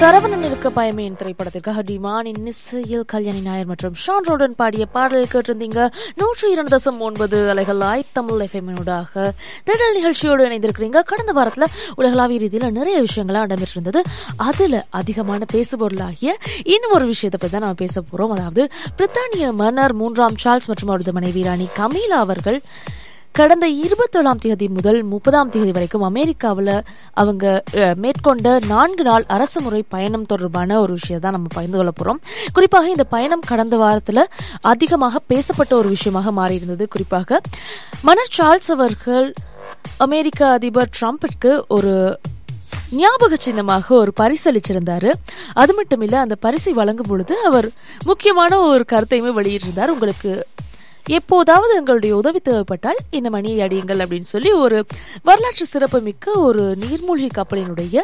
சரவணன் இருக்க பயமேன் திரைப்படத்திற்காக டிமானின் இசையில் கல்யாணி நாயர் மற்றும் ஷான் ரோடன் பாடிய பாடல் கேட்டிருந்தீங்க நூற்றி இரண்டு தசம் ஒன்பது அலைகள் ஆய் தமிழ் எஃப்எம்னூடாக திடல் நிகழ்ச்சியோடு இணைந்திருக்கிறீங்க கடந்த வாரத்துல உலகளாவிய ரீதியில நிறைய விஷயங்கள்லாம் இடம்பெற்றிருந்தது அதுல அதிகமான பேசுபொருளாகிய இன்னும் ஒரு விஷயத்தை பத்தி தான் நம்ம பேச போறோம் அதாவது பிரித்தானிய மன்னர் மூன்றாம் சார்ல்ஸ் மற்றும் அவரது மனைவி ராணி கமீலா அவர்கள் கடந்த இருபத்தேழாம் தேதி முதல் முப்பதாம் தேதி வரைக்கும் அமெரிக்காவில் அவங்க அஹ், மேற்கொண்ட நான்கு நாள் அரசு முறை பயணம் தொடர்பான ஒரு விஷயம் தான் நம்ம பகிர்ந்து கொள்ள போறோம் குறிப்பாக இந்த பயணம் கடந்த வாரத்தில் அதிகமாக பேசப்பட்ட ஒரு விஷயமாக மாறி இருந்தது குறிப்பாக மன்னர் சார்ல்ஸ் அவர்கள் அமெரிக்க அதிபர் ட்ரம்பிற்கு ஒரு ஞாபக சின்னமாக ஒரு பரிசு அளிச்சிருந்தாரு அது மட்டும் இல்ல அந்த பரிசை வழங்கும் பொழுது அவர் முக்கியமான ஒரு கருத்தையுமே வெளியிட்டிருந்தார் உங்களுக்கு எப்போதாவது எங்களுடைய உதவி தேவைப்பட்டால் இந்த மணியை அடியுங்கள் அப்படின்னு சொல்லி ஒரு வரலாற்று சிறப்புமிக்க ஒரு நீர்மூழ்கி கப்பலினுடைய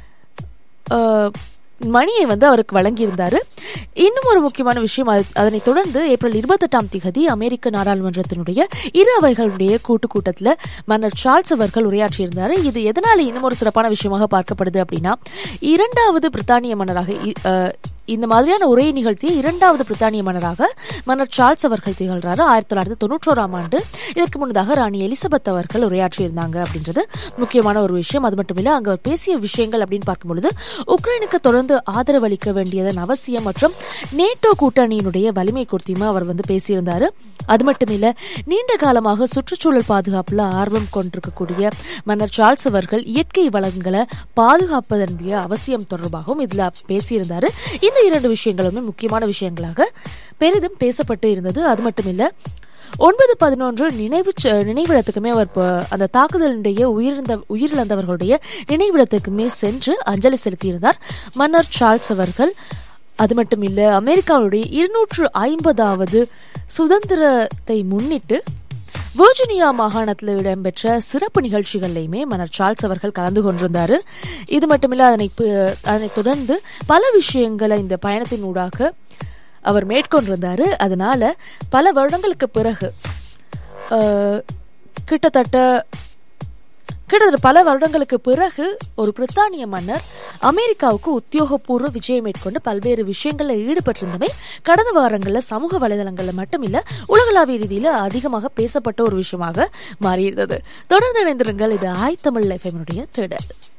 அஹ், மணியை வந்து அவருக்கு வழங்கியிருந்தாரு இன்னும் ஒரு முக்கியமான விஷயம் அது- அதனைத் தொடர்ந்து ஏப்ரல் இருபத்தெட்டாம் திகதி அமெரிக்க நாடாளுமன்றத்தினுடைய இரு அவைகளுடைய கூட்டு கூட்டத்தில் மன்னர் சார்ல்ஸ் அவர்கள் உரையாற்றியிருந்தாரு இது எதனால இன்னும் ஒரு சிறப்பான விஷயமாக பார்க்கப்படுது அப்படின்னா இரண்டாவது பிரித்தானிய மன்னராக இ- அஹ், இந்த மாதிரியான உரையை நிகழ்த்திய இரண்டாவது பிரித்தானிய மன்னராக மன்னர் சார்ல்ஸ் அவர்கள் திகழ்றாரு ஆயிரத்தி தொள்ளாயிரத்தி தொண்ணூற்றோராம் ஆண்டு இதற்கு முன்னதாக ராணி எலிசபெத் அவர்கள் உரையாற்றியிருந்தாங்க அப்படின்றது முக்கியமான ஒரு விஷயம் அது மட்டும் இல்ல அங்க அவர் பேசிய விஷயங்கள் அப்படின்னு பார்க்கும்பொழுது உக்ரைனுக்கு தொடர்ந்து ஆதரவு அளிக்க வேண்டியதன் அவசியம் மற்றும் நேட்டோ கூட்டணியினுடைய வலிமை குறித்துமே அவர் வந்து பேசியிருந்தாரு அது மட்டும் இல்ல நீண்ட காலமாக சுற்றுச்சூழல் பாதுகாப்புல ஆர்வம் கொண்டிருக்கக்கூடிய மன்னர் சார்ல்ஸ் அவர்கள் இயற்கை வளங்களை பாதுகாப்பதனுடைய அவசியம் தொடர்பாகவும் இதுல பேசியிருந்தாரு இந்த இரண்டு விஷயங்களுமே முக்கியமான விஷயங்களாக பெரிதும் பேசப்பட்டு இருந்தது அது மட்டும் இல்ல ஒன்பது பதினொன்று நினைவு ச- நினைவிடத்துக்குமே அவர் ப- அந்த தாக்குதலுடைய உயிரிழந்த உயிரிழந்தவர்களுடைய நினைவிடத்துக்குமே சென்று அஞ்சலி செலுத்தியிருந்தார் மன்னர் சார்ல்ஸ் அவர்கள் அது மட்டும் இல்ல அமெரிக்காவுடைய இருநூற்று ஐம்பதாவது சுதந்திரத்தை முன்னிட்டு வெர்ஜினியா மாகாணத்தில் இடம்பெற்ற சிறப்பு நிகழ்ச்சிகள்லையுமே மன்னர் சார்ல்ஸ் அவர்கள் கலந்து கொண்டிருந்தாரு இது மட்டுமில்ல அதனை பு- அதனைத் தொடர்ந்து பல விஷயங்களை இந்த பயணத்தின் ஊடாக அவர் மேற்கொண்டிருந்தாரு அதனால பல வருடங்களுக்கு பிறகு அஹ், கிட்டத்தட்ட கிட்டத்தட்ட பல வருடங்களுக்கு பிறகு ஒரு பிரித்தானிய மன்னர் அமெரிக்காவுக்கு உத்தியோகபூர்வ விஜயம் மேற்கொண்டு பல்வேறு விஷயங்களில் ஈடுபட்டிருந்தமை கடந்த வாரங்களில் சமூக வலைதளங்கள்ல மட்டுமில்ல உலகளாவிய ரீதியில அதிகமாக பேசப்பட்ட ஒரு விஷயமாக மாறியிருந்தது தொடர்ந்து இணைந்திருங்கள் இது ஆய் தமிழ் எஃப்எம்னுடைய தேடல்